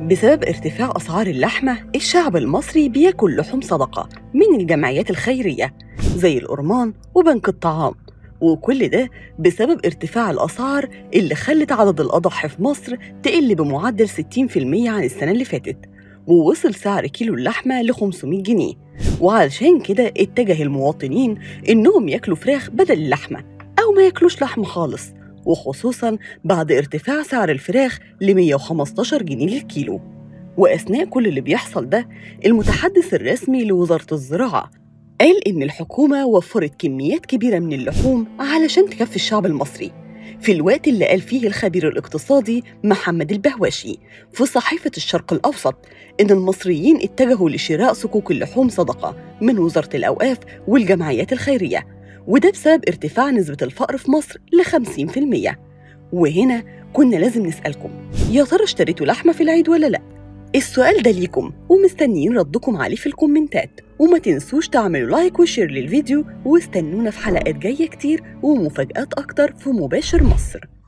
بسبب ارتفاع أسعار اللحمة الشعب المصري بياكل لحوم صدقة من الجمعيات الخيرية زي الأورمان وبنك الطعام وكل ده بسبب ارتفاع الأسعار اللي خلت عدد الأضاحي في مصر تقل بمعدل 60% عن السنة اللي فاتت ووصل سعر كيلو اللحمة ل 500 جنيه وعلشان كده اتجه المواطنين إنهم ياكلوا فراخ بدل اللحمة أو ما ياكلوش لحم خالص وخصوصا بعد ارتفاع سعر الفراخ ل 115 جنيه للكيلو وأثناء كل اللي بيحصل ده المتحدث الرسمي لوزارة الزراعة قال إن الحكومة وفرت كميات كبيرة من اللحوم علشان تكفي الشعب المصري في الوقت اللي قال فيه الخبير الاقتصادي محمد البهواشي في صحيفة الشرق الأوسط إن المصريين اتجهوا لشراء صكوك اللحوم صدقة من وزارة الأوقاف والجمعيات الخيرية وده بسبب ارتفاع نسبة الفقر في مصر ل 50% وهنا كنا لازم نسألكم يا ترى اشتريتوا لحمة في العيد ولا لأ؟ السؤال ده ليكم ومستنيين ردكم عليه في الكومنتات وما تنسوش تعملوا لايك وشير للفيديو واستنونا في حلقات جاية كتير ومفاجآت أكتر في مباشر مصر